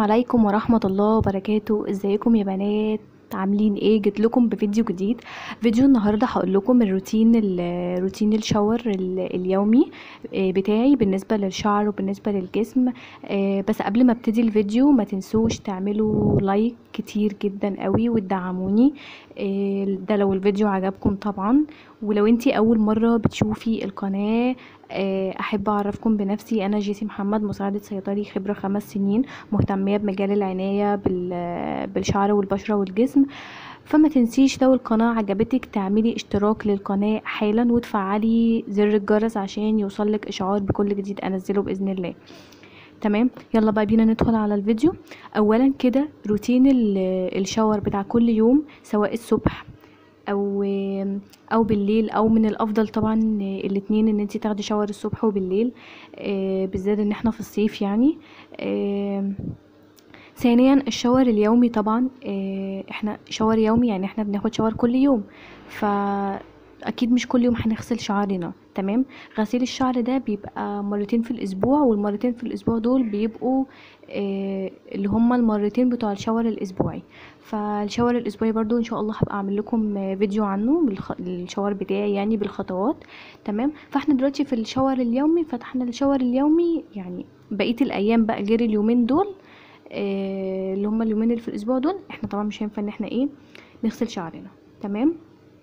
عليكم ورحمة الله وبركاته ازيكم يا بنات عاملين ايه جيت لكم بفيديو جديد فيديو النهارده هقول لكم الروتين ال- روتين الشاور ال- اليومي آه، بتاعي بالنسبه للشعر وبالنسبه للجسم آه، بس قبل ما ابتدي الفيديو ما تنسوش تعملوا لايك كتير جدا قوي وتدعموني آه، ده لو الفيديو عجبكم طبعا ولو انتي اول مره بتشوفي القناه آه، احب اعرفكم بنفسي انا جيسي محمد مساعده صيدلي خبره خمس سنين مهتميه بمجال العنايه بال- بالشعر والبشره والجسم فما تنسيش لو القناه عجبتك تعملي اشتراك للقناه حالا وتفعلي زر الجرس عشان يوصلك اشعار بكل جديد انزله باذن الله تمام يلا بقى بينا ندخل على الفيديو اولا كده روتين ال- الشاور بتاع كل يوم سواء الصبح او او بالليل او من الافضل طبعا الاتنين ان انت تاخدي شاور الصبح وبالليل آه، بالذات ان احنا في الصيف يعني آه، ثانيا الشاور اليومي طبعا آه، احنا شاور يومي يعني احنا بناخد شاور كل يوم فاكيد مش كل يوم هنغسل شعرنا تمام غسيل الشعر ده بيبقى مرتين في الاسبوع والمرتين في الاسبوع دول بيبقوا آه، اللي هما المرتين بتوع الشاور الاسبوعي فالشاور الاسبوعي برضو ان شاء الله هبقى اعمل لكم آه، فيديو عنه بالخ... الشاور بتاعي يعني بالخطوات تمام فاحنا دلوقتي في الشاور اليومي فتحنا الشاور اليومي يعني بقيه الايام بقى غير اليومين دول آه، اللي هما اليومين اللي في الاسبوع دول احنا طبعا مش هينفع ان احنا ايه نغسل شعرنا تمام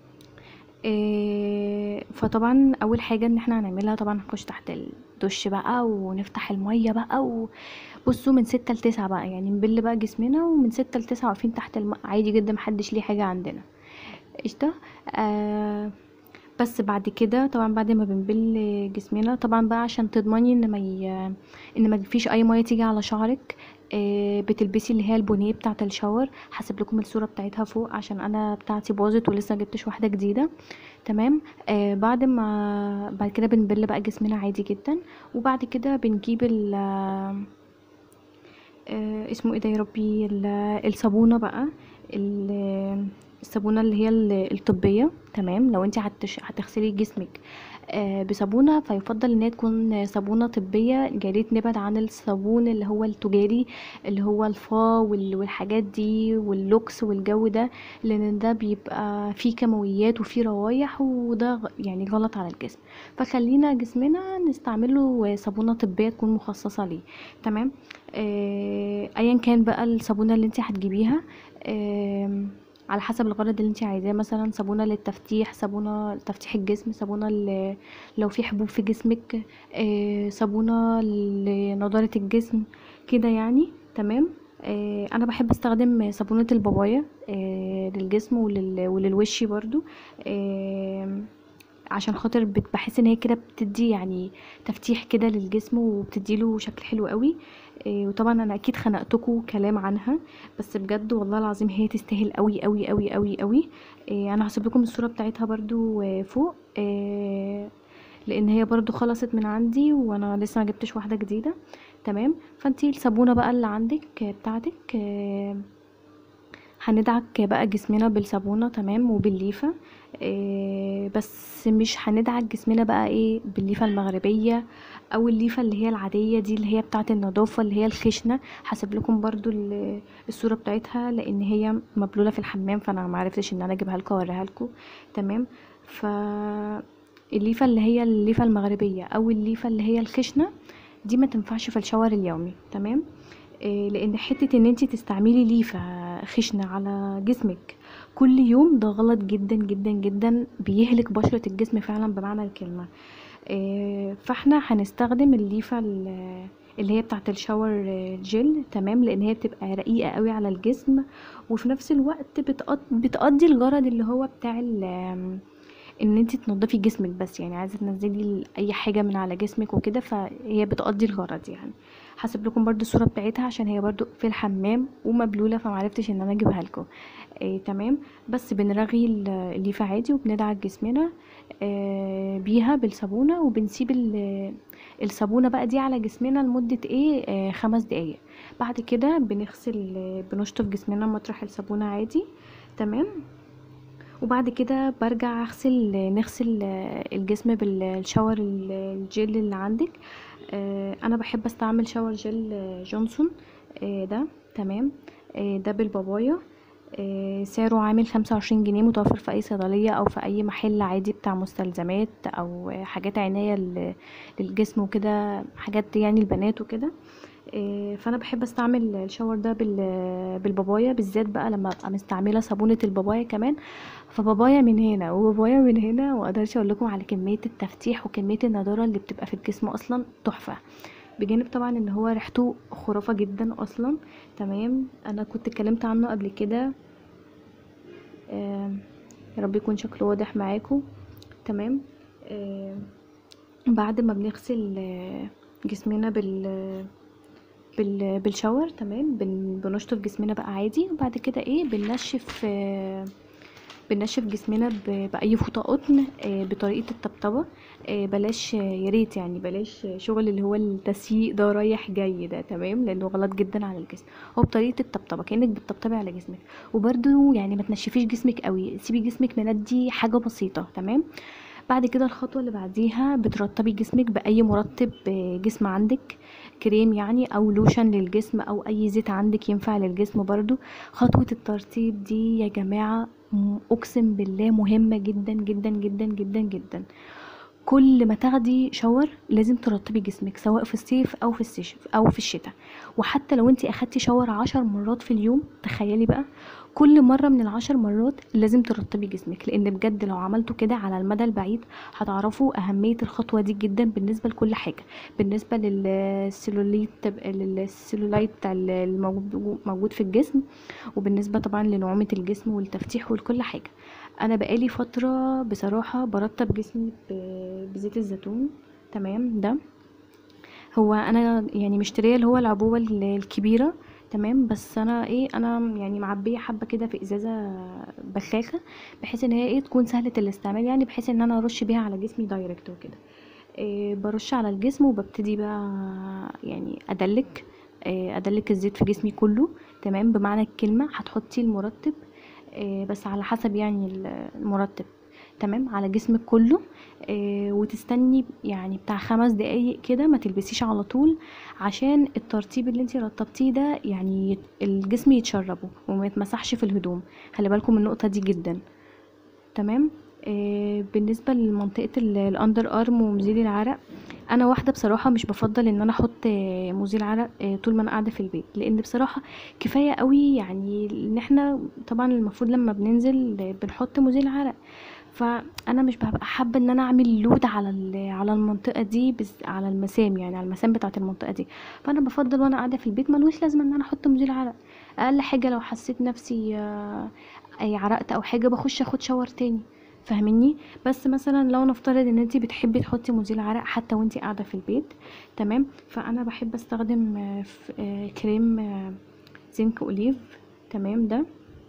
آه، فطبعا اول حاجه ان احنا هنعملها طبعا هنخش تحت الدش بقى ونفتح الميه بقى وبصوا من ستة لتسعة بقى يعني نبل بقى جسمنا ومن ستة لتسعة واقفين تحت الماء عادي جدا محدش ليه حاجه عندنا قشطه آه بس بعد كده طبعا بعد ما بنبل جسمنا طبعا بقى عشان تضمني ان ما ي... ان ما فيش اي ميه تيجي على شعرك آه، بتلبسي اللي هي البونيه بتاعه الشاور هسيب لكم الصوره بتاعتها فوق عشان انا بتاعتي باظت ولسه جبتش واحده جديده تمام آه بعد ما بعد كده بنبل بقى جسمنا عادي جدا وبعد كده بنجيب ال آه اسمه ايه ده يا ربي ال- الصابونه بقى ال- الصابونه اللي هي ال- الطبيه تمام لو انت هتش... هتغسلي جسمك آه بصابونه فيفضل ان هي تكون صابونه طبيه يا ريت نبعد عن الصابون اللي هو التجاري اللي هو الفا وال- والحاجات دي واللوكس والجو ده لان ده بيبقى فيه كيماويات وفيه روايح وده غ- يعني غلط على الجسم فخلينا جسمنا نستعمله صابونه طبيه تكون مخصصه ليه تمام آه، ايا كان بقى الصابونه اللي انت هتجيبيها آم، على حسب الغرض اللي انت عايزاه مثلا صابونه للتفتيح صابونه لتفتيح الجسم صابونه ل- لو في حبوب في جسمك آه، صابونه لنضاره الجسم كده يعني تمام آه، انا بحب استخدم صابونه البابايا آه، للجسم ولل... وللوش برضو آم، عشان خاطر بت- بحس ان هي كده بتدي يعني تفتيح كده للجسم وبتديله شكل حلو قوي إيه، وطبعا انا اكيد خنقتكم كلام عنها بس بجد والله العظيم هي تستاهل قوي قوي قوي قوي قوي إيه، انا هسيب لكم الصوره بتاعتها برضو آه، فوق إيه، لان هي برضو خلصت من عندي وانا لسه ما جبتش واحده جديده تمام فانتي الصابونه بقى اللي عندك آه، بتاعتك آه، هندعك بقى جسمنا بالصابونه تمام وبالليفه إيه بس مش هندعك جسمنا بقى ايه بالليفه المغربيه او الليفه اللي هي العاديه دي اللي هي بتاعه النظافه اللي هي الخشنه هسيب لكم برضو ال- الصوره بتاعتها لان هي مبلوله في الحمام فانا ما عرفتش ان انا اجيبها لكم واوريها لكم تمام ف الليفه اللي هي الليفه المغربيه او الليفه اللي هي الخشنه دي ما تنفعش في الشاور اليومي تمام إيه، لان حته ان انت تستعملي ليفه خشنه على جسمك كل يوم ده غلط جدا جدا جدا بيهلك بشره الجسم فعلا بمعنى الكلمه إيه، فاحنا هنستخدم الليفه ال- اللي هي بتاعه الشاور جل تمام لان هي بتبقى رقيقه قوي على الجسم وفي نفس الوقت بتقض- بتقضي الغرض اللي هو بتاع ال- ان انت تنضفي جسمك بس يعني عايزه تنزلي اي حاجه من على جسمك وكده فهي بتقضي الغرض يعني هسيب لكم برضو الصوره بتاعتها عشان هي برضو في الحمام ومبلوله فمعرفتش ان انا اجيبها لكم إيه تمام بس بنرغي ال- الليفه عادي وبندعك جسمنا آه بيها بالصابونه وبنسيب ال- الصابونه بقى دي على جسمنا لمده ايه آه خمس دقايق بعد كده بنغسل آه، بنشطف جسمنا مطرح الصابونه عادي تمام وبعد كده برجع اغسل نغسل الجسم بالشاور الجل اللي عندك آه، انا بحب استعمل شاور جل جونسون آه، ده تمام آه، ده بالبابايا آه، سعره عامل خمسة وعشرين جنيه متوفر في اي صيدلية او في اي محل عادي بتاع مستلزمات او حاجات عناية لل- للجسم وكده حاجات يعني البنات وكده آه، فانا بحب استعمل الشاور ده بال- بالبابايا بالذات بقى لما ابقى مستعمله صابونه البابايا كمان فبابايا من هنا وبابايا من هنا واقدرش اقول لكم على كميه التفتيح وكميه النضاره اللي بتبقى في الجسم اصلا تحفه بجانب طبعا ان هو ريحته خرافه جدا اصلا تمام انا كنت اتكلمت عنه قبل كده آم، يا رب يكون شكله واضح معاكم تمام آم، بعد ما بنغسل آه، جسمنا بال بال بالشاور تمام بن... بنشطف جسمنا بقى عادي وبعد كده ايه بننشف آه، بننشف جسمنا ب... بأي فوطة قطن آه، بطريقة الطبطبة آه، بلاش آه، يا ريت يعني بلاش شغل اللي هو التسييق ده رايح جاي ده تمام لانه غلط جدا على الجسم هو بطريقة الطبطبة كأنك بتطبطبي على جسمك وبرده يعني ما تنشفيش جسمك قوي سيبي جسمك مندي حاجة بسيطة تمام بعد كده الخطوة اللي بعديها بترطبي جسمك بأي مرطب آه، جسم عندك كريم يعني او لوشن للجسم او اي زيت عندك ينفع للجسم برضو خطوة الترطيب دي يا جماعة م- اقسم بالله مهمة جدا جدا جدا جدا جدا كل ما تاخدي شاور لازم ترطبي جسمك سواء في الصيف او في السيش او في الشتاء وحتى لو انتي اخدتي شاور عشر مرات في اليوم تخيلي بقى كل مرة من العشر مرات لازم ترطبي جسمك لان بجد لو عملتوا كده على المدى البعيد هتعرفوا اهمية الخطوة دي جدا بالنسبة لكل حاجة بالنسبة للسيلوليت للسيلولايت بتاع الموجود موجود في الجسم وبالنسبة طبعا لنعومة الجسم والتفتيح ولكل حاجة انا بقالي فترة بصراحة برطب جسمي ب- بزيت الزيتون تمام ده هو انا يعني مشتريه اللي هو العبوه ال- الكبيره تمام بس انا ايه انا يعني معبيه حبه كده في ازازه بخاخه بحيث ان هي ايه تكون سهله الاستعمال يعني بحيث ان انا ارش بيها على جسمي دايركت وكده إيه برش على الجسم وببتدي بقى يعني ادلك إيه ادلك الزيت في جسمي كله تمام بمعنى الكلمه هتحطي المرطب إيه بس على حسب يعني ال- المرطب تمام على جسمك كله إيه وتستني يعني بتاع خمس دقايق كده ما تلبسيش على طول عشان الترطيب اللي انتي رطبتيه ده يعني يت- الجسم يتشربه وما يتمسحش في الهدوم خلي بالكم من النقطه دي جدا تمام آه بالنسبه لمنطقه ال- الاندر ارم ومزيل العرق انا واحده بصراحه مش بفضل ان انا احط آه، مزيل عرق آه، طول ما انا قاعده في البيت لان بصراحه كفايه قوي يعني ان احنا طبعا المفروض لما بننزل آه، بنحط مزيل عرق فانا مش ببقى حابه ان انا اعمل لود على ال- على المنطقه دي بس على المسام يعني على المسام بتاعه المنطقه دي فانا بفضل وانا قاعده في البيت ملوش لازمه ان انا احط مزيل عرق اقل حاجه لو حسيت نفسي آه، اي عرقت او حاجه بخش اخد شاور تاني فاهميني بس مثلا لو نفترض ان انتي بتحبي تحطي مزيل عرق حتى وانتي قاعده في البيت تمام فانا بحب استخدم آه، ف- آه، كريم آه، زنك اوليف تمام ده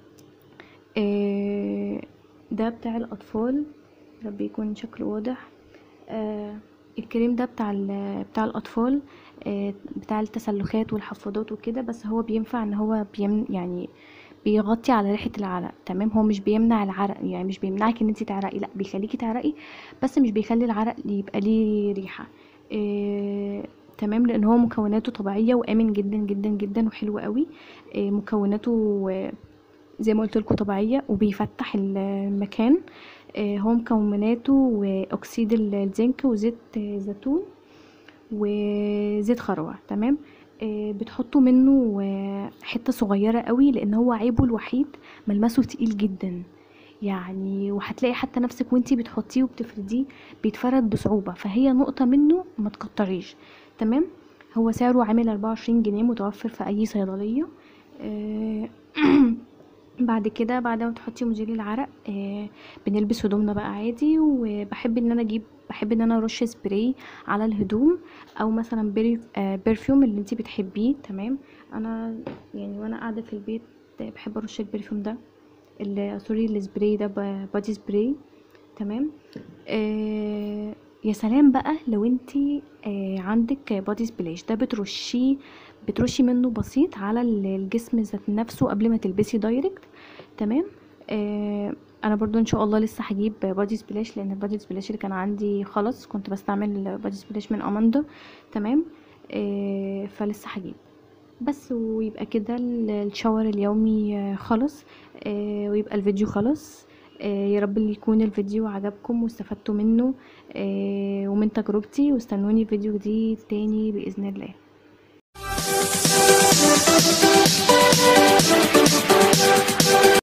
آه، ده بتاع الاطفال ربي يكون شكله واضح آه، الكريم ده بتاع ال- بتاع الاطفال آه، بتاع التسلخات والحفاضات وكده بس هو بينفع ان هو بيم يعني بيغطي على ريحة العرق تمام هو مش بيمنع العرق يعني مش بيمنعك ان انت تعرقي لا بيخليكي تعرقي بس مش بيخلي العرق يبقى ليه ريحة إيه تمام لان هو مكوناته طبيعية وامن جدا جدا جدا وحلو قوي إيه مكوناته آه، زي ما قلت لكم طبيعية وبيفتح المكان إيه هو مكوناته اكسيد الزنك وزيت زيتون وزيت خروع تمام آه، بتحطوا منه آه، حته صغيره قوي لان هو عيبه الوحيد ملمسه تقيل جدا يعني وهتلاقي حتى نفسك وانتي بتحطيه وبتفرديه بيتفرد بصعوبه فهي نقطه منه ما تكتريش تمام هو سعره عامل 24 جنيه متوفر في اي صيدليه آه، بعد كده بعد ما تحطي مزيل العرق آه بنلبس هدومنا بقى عادي وبحب ان انا اجيب بحب ان انا ارش سبراي على الهدوم او مثلا بري آه برفيوم اللي انتي بتحبيه تمام انا يعني وانا قاعده في البيت بحب ارش البرفيوم ده ال- سوري السبراي ده ب- بادي سبراي تمام آه يا سلام بقى لو انتي آه عندك بادي سبلاش ده بترشيه بترشي منه بسيط على ال- الجسم ذات نفسه قبل ما تلبسي دايركت تمام آه انا برضو ان شاء الله لسه هجيب بادي سبلاش لان البادي سبلاش اللي كان عندي خلص كنت بستعمل بادي سبلاش من اماندا تمام آه فلسه هجيب بس ويبقى كده ال- الشاور اليومي آه، خلص آه، ويبقى الفيديو خلص آه، يا رب اللي يكون الفيديو عجبكم واستفدتوا منه آه، ومن تجربتي واستنوني فيديو جديد تاني بإذن الله